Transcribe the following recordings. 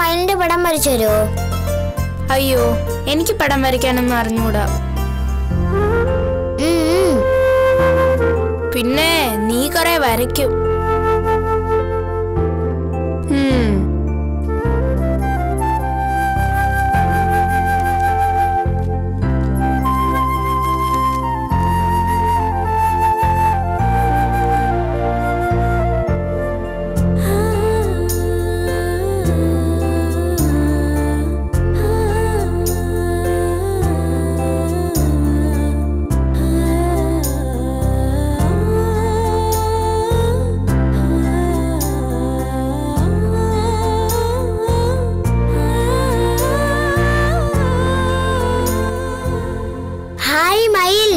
മയിലിന്റെ പടം വരച്ചു തരുമോ അയ്യോ എനിക്ക് പടം വരയ്ക്കാനൊന്നും അറിഞ്ഞൂടാ പിന്നെ നീ കൊറേ വരയ്ക്കും ഉം. ഹായ് മയിൽ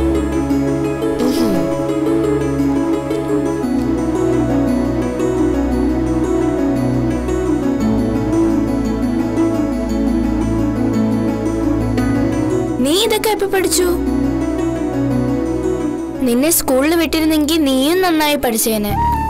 നീ ഇതൊക്കെ എപ്പോ പഠിച്ചു നിന്നെ സ്കൂളിൽ വിട്ടിരുന്നെങ്കിൽ നീയും നന്നായി പഠിച്ചേനെ